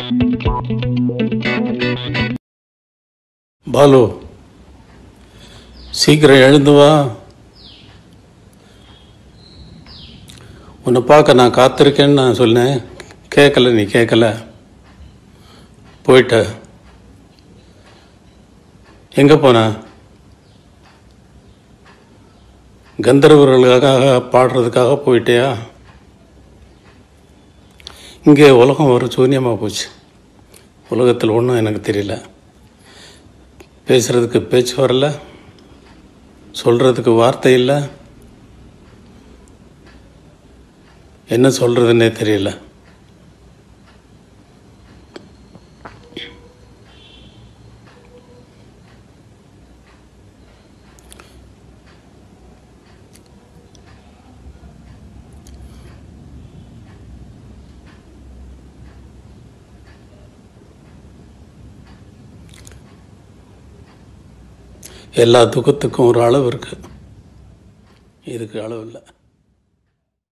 பாலு சீக்கிரம் எழுந்து வா உன்னை பார்க்க நான் காத்திருக்கேன்னு நான் சொன்னேன் கேட்கல நீ கேட்கல போயிட்ட எங்கே போன கந்தர்வர்களுக்காக பாடுறதுக்காக போயிட்டியா இங்கே உலகம் ஒரு சூன்யமாக போச்சு உலகத்தில் ஒன்றும் எனக்கு தெரியல பேசுகிறதுக்கு பேச்சு வரல சொல்கிறதுக்கு வார்த்தை இல்லை என்ன சொல்கிறதுன்னே தெரியல எல்லா துக்கத்துக்கும் ஒரு அளவு இருக்குது இதுக்கு அளவு இல்லை